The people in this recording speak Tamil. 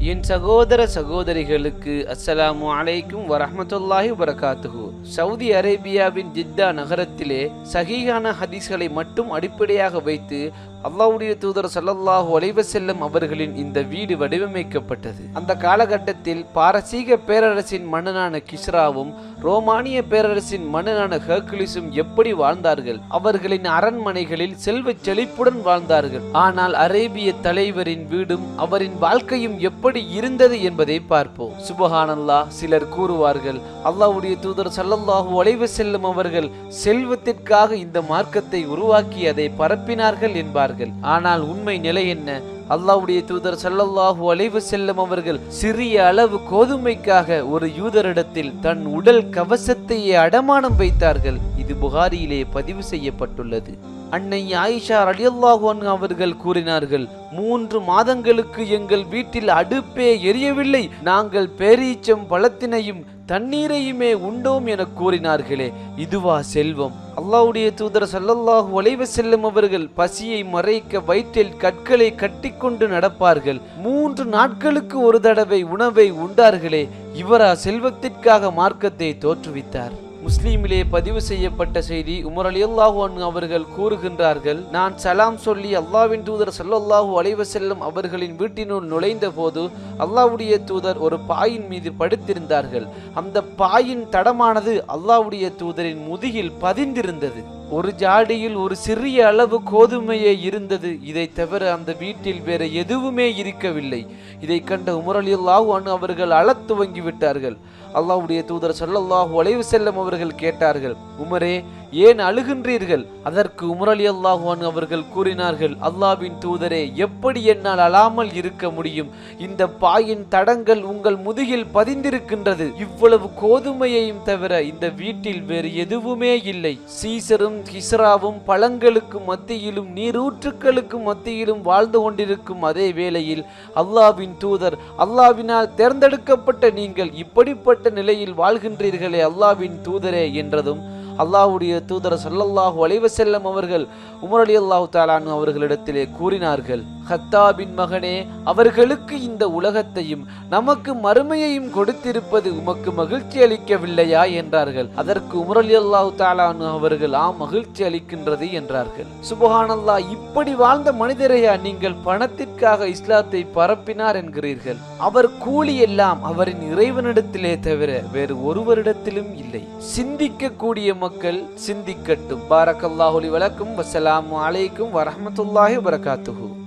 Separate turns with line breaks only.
என் சகோதர சகோதரிகளுக்கு அஸ்ஸலாமு அலைக்கும் வரஹ்மத்துல்லாஹி வரகாத்துஹு சவுதி அரேபியாவின் ஜித்தா நகரத்திலே சஹீஹான ஹதீஸ்களை மட்டும் அடிப்படையாக வைத்து அல்லாஹ்வுடைய தூதர் ஸல்லல்லாஹு அலைஹி வஸல்லம் அவர்களின் இந்த வீடு வடிவமைக்கப்பட்டது அந்த காலகட்டத்தில் பாரசீக பேரரசின் மன்னனான கிஸ்ராவும் ரோமானிய பேரரசின் மன்னனான ஹெர்குலிஸும் எப்படி வாழ்ந்தார்கள் அவர்களின் அரண்மனைகளில் செல்வச் செழிப்புடன் வாழ்ந்தார்கள் ஆனால் அரேபிய தலைவரின் வீடும் அவரின் வாழ்க்கையும் எப்படி இருந்தது என்பதை பார்ப்போம் சுபஹானல்லாஹ் சிலர் கூறுவார்கள் அல்லாஹ்வுடைய தூதர் ஸல்லல்லாஹு அலைஹி வஸல்லம் அவர்கள் செல்வத்திற்காக இந்த மார்க்கத்தை உருவாக்கி அதை பரப்பினார்கள் என்பார்கள் ஆனால் உண்மை நிலை என்ன அல்லாஹ்வுடைய தூதர் ஸல்லல்லாஹு அலைஹி வஸல்லம் அவர்கள் சிறிய அளவு கோதுமைக்காக ஒரு யூதரிடத்தில் தன் உடல் கவசத்தையே அடமானம் வைத்தார்கள் இது புகாரியிலே பதிவு செய்யப்பட்டுள்ளது அன்னை ஆயிஷா ரலியல்லாஹு அன்ஹா அவர்கள் கூறினார்கள் மூன்று மாதங்களுக்கு எங்கள் வீட்டில் அடுப்பே எரியவில்லை நாங்கள் பேரீச்சம் பழத்தினையும் தண்ணீரையுமே உண்டோம் என கூறினார்களே இதுவா செல்வம் அல்லாஹ்வுடைய தூதர் ஸல்லல்லாஹு அலைஹி வஸல்லம் அவர்கள் பசியை மறைக்க வயிற்றில் கற்களை கட்டிக்கொண்டு நடப்பார்கள் மூன்று நாட்களுக்கு ஒரு தடவை உணவை உண்டார்களே இவரா செல்வத்திற்காக மார்க்கத்தை தோற்றுவித்தார் முஸ்லீமிலே பதிவு செய்யப்பட்ட செய்தி உமர் அலி அல்லாஹு அவர்கள் கூறுகின்றார்கள் நான் சலாம் சொல்லி அல்லாவின் தூதர் ஸல்லல்லாஹு அலைஹி வஸல்லம் அவர்களின் வீட்டினுள் நுழைந்த போது அல்லாஹ்வுடைய தூதர் ஒரு பாயின் மீது படுத்திருந்தார்கள் அந்த பாயின் தடமானது அல்லாஹ்வுடைய தூதரின் முதுகில் பதிந்திருந்தது ஒரு ஜாடியில் ஒரு சிறிய அளவு கோதுமையே இருந்தது இதை தவிர அந்த வீட்டில் வேற எதுவுமே இருக்கவில்லை இதை கண்ட உமர் அலி அல்லாஹு அவர்கள் அழத் துவங்கி விட்டார்கள் அல்லாஹ்வுடைய தூதர் ஸல்லல்லாஹு அலைஹி வஸல்லம் அவர்கள் கேட்டார்கள் உமரே ஏன் அழுகின்றீர்கள் அதற்கு உமர் அலி அல்லாஹு அவர்கள் கூறினார்கள் அல்லாஹ்வின் தூதரே எப்படி என்னால் அழாமல் இருக்க முடியும் இந்த பாயின் தடங்கள் உங்கள் முதுகில் பதிந்திருக்கின்றது இவ்வளவு கோதுமையையும் தவிர இந்த வீட்டில் வேறு எதுவுமே இல்லை சீசரும் கிஸ்ராவும் பழங்களுக்கு மத்தியிலும் நீரூற்றுக்களுக்கு மத்தியிலும் வாழ்ந்து கொண்டிருக்கும் அதே வேளையில் அல்லாஹ்வின் தூதர் அல்லாஹ்வினால் தேர்ந்தெடுக்கப்பட்ட நீங்கள் இப்படிப்பட்ட நிலையில் வாழ்கின்றீர்களே அல்லாஹ்வின் தூதரே என்றதும் அல்லாஹ்வுடைய தூதர் ஸல்லல்லாஹு அலைஹி வஸல்லம் அவர்கள் உமர் அலி அல்லாஹு தாலானு அவர்களிடத்திலே கூறினார்கள் ஹத்தாபின் மகனே அவர்களுக்கு இந்த உலகத்தையும் நமக்கு மறுமையையும் கொடுத்திருப்பது உமக்கு மகிழ்ச்சி அளிக்கவில்லையா என்றார்கள் அதற்கு உமர் அலி அல்லாஹு தாலானு அவர்கள் ஆம் மகிழ்ச்சி அளிக்கின்றது என்றார்கள் சுபஹானல்லாஹ் இப்படி வாழ்ந்த மனிதரையா நீங்கள் பணத்திற்காக இஸ்லாத்தை பரப்பினார் என்கிறீர்கள் அவர் கூலி எல்லாம் அவரின் இறைவனிடத்திலே தவிர வேறு ஒருவரிடத்திலும் இல்லை சிந்திக்கக்கூடிய மக்கள் சிந்திக்கட்டும் பாரக்கல்லாஹுலி வலக்கும் வசலாம் அலைக்கும் வரஹமத்துல்லாஹி வரகாத்துஹு